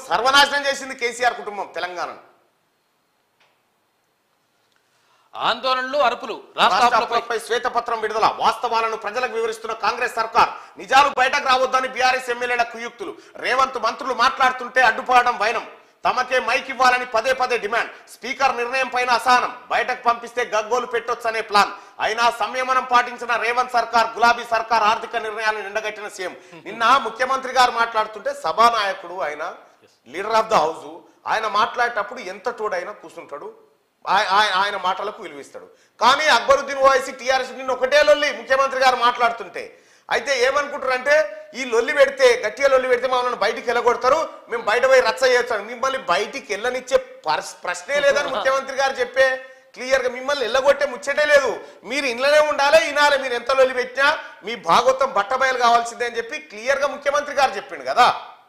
సర్వనాశనం చేసింది కేసీఆర్ కుటుంబం తెలంగాణను ఆందోళనలు అరుపులు రాష్ట్ర రాష్ట్ర అప్పులపై అప్పులపై శ్వేతపత్రం విడుదల వాస్తవాలను ప్రజలకు వివరిస్తున్న కాంగ్రెస్ సర్కార్ నిజాలు బయటకు రావద్దని బీఆర్ఎస్ ఎమ్మెల్యేల కుయుక్తులు రేవంత్ మంత్రులు మాట్లాడుతుంటే అడ్డుపడడం వైనం తమకే మైక్ ఇవ్వాలని పదే పదే డిమాండ్ స్పీకర్ నిర్ణయం పైన అసహనం బయటకు పంపిస్తే గగ్గోలు పెట్టొచ్చనే ప్లాన్ అయినా సంయమనం పాటించిన రేవంత్ సర్కార్ గులాబీ సర్కార్ ఆర్థిక నిర్ణయాలను నిండగట్టిన సీఎం నిన్న ముఖ్యమంత్రి గారు మాట్లాడుతుంటే సభానాయకుడు ఆయన లీడర్ ఆఫ్ ద హౌస్ ఆయన మాట్లాడేటప్పుడు ఎంత తోడైనా కూర్చుంటాడు ఆయ- ఆయ- ఆయన మాటలకు విలువిస్తాడు కానీ అక్బరుద్దీన్ ఓవైసీ టీఆర్ఎస్ నిన్న ఒకటే లొల్లి ముఖ్యమంత్రి గారు మాట్లాడుతుంటే అయితే ఏమనుకుంటారు అంటే ఈ లొల్లి పెడితే గట్టిగా లొల్లి పెడితే మమ్మల్ని బయటికి వెళ్ళగొడతారు మేము బయట పోయి రచ్చ చేయొచ్చు మిమ్మల్ని బయటికి వెళ్ళనిచ్చే పర్స్- ప్రశ్నే లేదని ముఖ్యమంత్రి గారు చెప్పే క్లియర్ గా మిమ్మల్ని వెళ్ళగొట్టే ముచ్చటే లేదు మీరు ఇంట్లోనే ఉండాలి వినాలి మీరు ఎంత లొల్లి పెట్టినా మీ భాగవతం బట్టబయలు కావాల్సిందే అని చెప్పి క్లియర్ గా ముఖ్యమంత్రి గారు చెప్పిండు కదా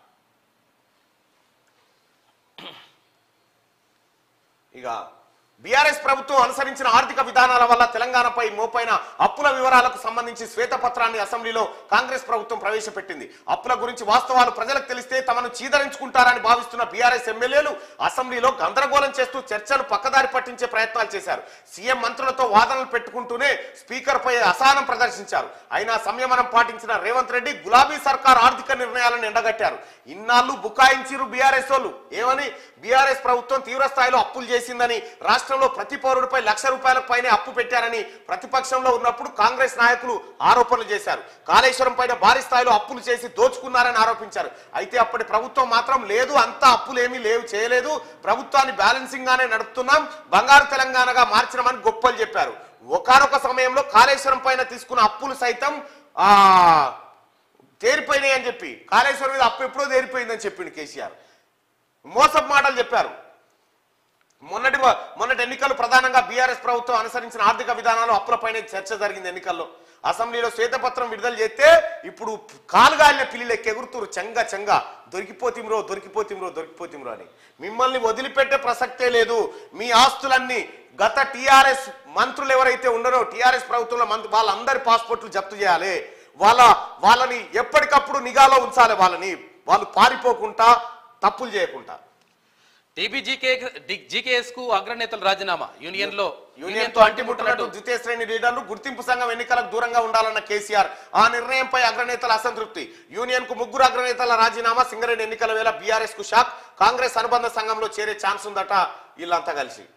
ఇక బీఆర్ఎస్ ప్రభుత్వం అనుసరించిన ఆర్థిక విధానాల వల్ల తెలంగాణపై మోపైన అప్పుల వివరాలకు సంబంధించి శ్వేతపత్రాన్ని అసెంబ్లీలో కాంగ్రెస్ ప్రభుత్వం ప్రవేశపెట్టింది అప్పుల గురించి వాస్తవాలు ప్రజలకు తెలిస్తే తమను చీదరించుకుంటారని భావిస్తున్న బీఆర్ఎస్ ఎమ్మెల్యేలు అసెంబ్లీలో గందరగోళం చేస్తూ చర్చలు పక్కదారి పట్టించే ప్రయత్నాలు చేశారు సీఎం మంత్రులతో వాదనలు పెట్టుకుంటూనే స్పీకర్ పై అసహనం ప్రదర్శించారు అయినా సంయమనం పాటించిన రేవంత్ రెడ్డి గులాబీ సర్కార్ ఆర్థిక నిర్ణయాలను ఎండగట్టారు ఇన్నాళ్ళు బుకాయించిరు బీఆర్ఎస్ వాళ్ళు ఏమని బీఆర్ఎస్ ప్రభుత్వం తీవ్ర స్థాయిలో అప్పులు చేసిందని రాష్ట్రంలో ప్రతి పౌరుడిపై లక్ష రూపాయలకు పైనే అప్పు పెట్టారని ప్రతిపక్షంలో ఉన్నప్పుడు కాంగ్రెస్ నాయకులు ఆరోపణలు చేశారు కాళేశ్వరం పైన భారీ స్థాయిలో అప్పులు చేసి దోచుకున్నారని ఆరోపించారు అయితే అప్పటి ప్రభుత్వం మాత్రం లేదు అంతా అప్పులు ఏమీ లేవు చేయలేదు ప్రభుత్వాన్ని బ్యాలెన్సింగ్ గానే నడుపుతున్నాం బంగారు తెలంగాణగా మార్చినామని గొప్పలు చెప్పారు ఒకనొక సమయంలో కాళేశ్వరం పైన తీసుకున్న అప్పులు సైతం ఆ తేరిపోయినాయి అని చెప్పి కాళేశ్వరం మీద అప్పు ఎప్పుడో తేరిపోయిందని చెప్పిండు కేసీఆర్ మోసపు మాటలు చెప్పారు మొన్నటి మొన్నటి ఎన్నికలు ప్రధానంగా బీఆర్ఎస్ ప్రభుత్వం అనుసరించిన ఆర్థిక విధానాలు అప్పులపైనే చర్చ జరిగింది ఎన్నికల్లో అసెంబ్లీలో శ్వేతపత్రం విడుదల చేస్తే ఇప్పుడు కాలుగాలిన పిల్లి ఎగురుతురు చెంగ చెంగ దొరికిపోతిమ్రో దొరికిపోతిమ్రో దొరికిపోతిమ్రో అని మిమ్మల్ని వదిలిపెట్టే ప్రసక్తే లేదు మీ ఆస్తులన్నీ గత టీఆర్ఎస్ మంత్రులు ఎవరైతే ఉన్నారో టీఆర్ఎస్ ప్రభుత్వంలో మంత్రి వాళ్ళందరి పాస్పోర్ట్లు జప్తు చేయాలి వాళ్ళ వాళ్ళని ఎప్పటికప్పుడు నిఘాలో ఉంచాలి వాళ్ళని వాళ్ళు పారిపోకుండా తప్పులు చేయకుండా టీబీజీకే జీకేఎస్ కు అగ్రనేతలు రాజీనామా యూనియన్ లో యూనియన్ తో అంటిముట్టనట్టు ద్వితీయ శ్రేణి లీడర్లు గుర్తింపు సంఘం ఎన్నికలకు దూరంగా ఉండాలన్న కేసీఆర్ ఆ నిర్ణయంపై అగ్రనేతల అసంతృప్తి యూనియన్ కు ముగ్గురు అగ్రనేతల రాజీనామా సింగరేణి ఎన్నికల వేళ బీఆర్ఎస్ కు షాక్ కాంగ్రెస్ అనుబంధ సంఘంలో చేరే ఛాన్స్ ఉందట వీళ్ళంతా కలిసి